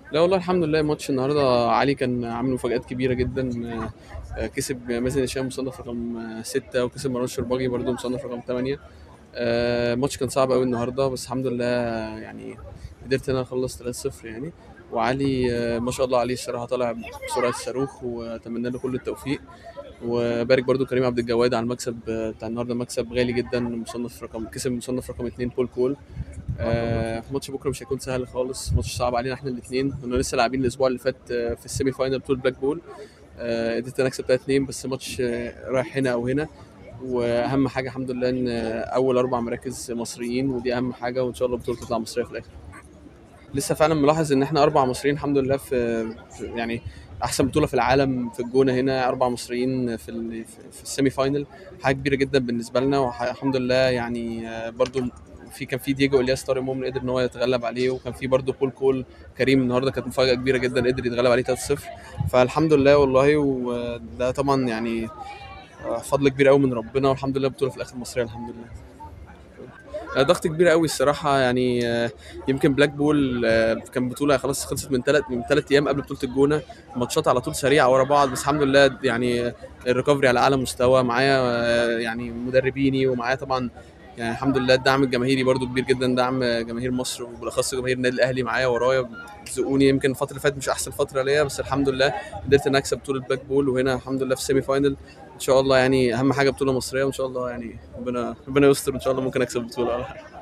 لا والله الحمد لله ماتش النهارده علي كان عامل مفاجآت كبيرة جدًا آآ كسب مازن هشام مصنف رقم 6 وكسب مروان شرباجي برضه مصنف رقم 8 آآ الماتش كان صعب أوي النهارده بس الحمد لله يعني قدرت إن أنا أخلّص 3-0 يعني وعلي آه، ما شاء الله عليه الصراحة طالع بسرعة الصاروخ وأتمنى له كل التوفيق وبارك برضه كريم عبد الجواد على المكسب آه، بتاع النهارده مكسب غالي جدًا مصنف رقم كسب مصنف رقم 2 بول كول آه، ماتش بكره مش هيكون سهل خالص ماتش صعب علينا احنا الاثنين كنا لسه لاعبين الاسبوع اللي فات آه، في السيمي فاينل بطوله بلاك بول آه، قدرت انا اكسب 3 2 بس ماتش آه، رايح هنا او هنا واهم حاجه الحمد لله ان آه، اول اربع مراكز مصريين ودي اهم حاجه وان شاء الله البطوله تطلع مصريه في الاخر لسه فعلا ملاحظ ان احنا اربع مصريين الحمد لله في, في يعني احسن بطوله في العالم في الجونه هنا اربع مصريين في ال- في في السيمي فاينل حاجه كبيره جدا بالنسبه لنا والحمد لله يعني آه، برضو في كان في دييجو الياس طارق مؤمن قدر ان هو يتغلب عليه وكان في برضو بول كول كريم النهارده كانت مفاجاه كبيره جدا قدر يتغلب عليه 3-0 فالحمد لله والله وده طبعا يعني آه، فضل كبير قوي من ربنا والحمد لله البطوله في الاخر مصريه الحمد لله آه، ضغط كبير قوي الصراحه يعني آه، يمكن بلاك بول آه، كان بطوله خلاص خلصت من ثلاث من ثلاث ايام قبل بطوله الجونه ماتشات على طول سريعه ورا بعض بس الحمد لله يعني الريكفري على اعلى مستوى معايا آه، يعني مدربيني ومعايا طبعا يعني الحمد لله الدعم الجماهيري برضو كبير جدا دعم جماهير مصر وبالاخص جماهير النادي الاهلي معايا ورايا بيزقوني يمكن الفتره اللي فاتت مش احسن فتره ليا بس الحمد لله قدرت ان اكسب بطوله بلاك بول وهنا الحمد لله في السيمي فاينل ان شاء الله يعني اهم حاجه بطوله مصريه وان شاء الله يعني ربنا ربنا يستر ان شاء الله ممكن اكسب بطوله